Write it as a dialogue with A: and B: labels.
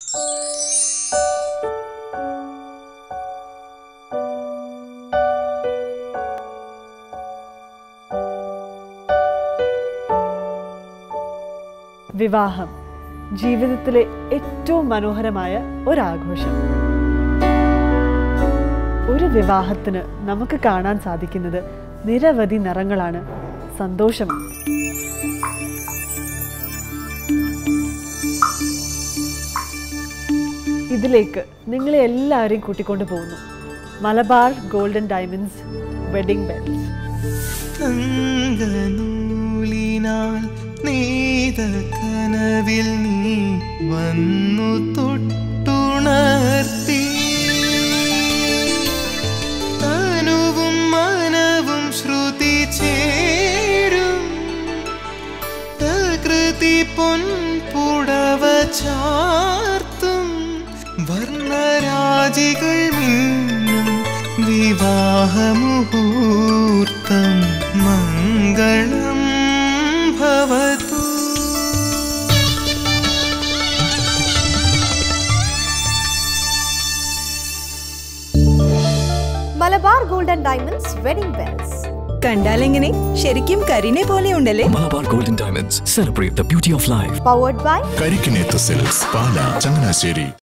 A: വിവാഹം ജീവിതത്തിലെ ഏറ്റവും മനോഹരമായ ഒരാഘോഷം ഒരു വിവാഹത്തിന് നമുക്ക് കാണാൻ സാധിക്കുന്നത് നിരവധി നിറങ്ങളാണ് സന്തോഷമാണ് ഇതിലേക്ക് നിങ്ങളെ എല്ലാവരെയും കൂട്ടിക്കൊണ്ടു പോകുന്നു Malabar golden diamonds wedding bells
B: തങ്കനൂലിനാൽ നെയ്ത കനവിൽ നീ വന്നു തൊട്ടുണർത്തി തനുവും മനവും ശ്രുതി ചേരും പ്രകൃതി പൊൻപുടവ ചാർത്തും വർണ്ണരാജികൾ മിന്നും വിവാഹമുഹൂർത്തം മംഗളം ഭവതു
C: Malabar golden diamonds wedding bells
D: കണ്ടാലെങ്ങനെ ശരിക്കും കരിനെ പോലെയുണ്ടല്ലേ
E: Malabar Golden Diamonds. Celebrate the beauty of life.
C: Powered by
F: Karikkinethu silks Pala Changanassery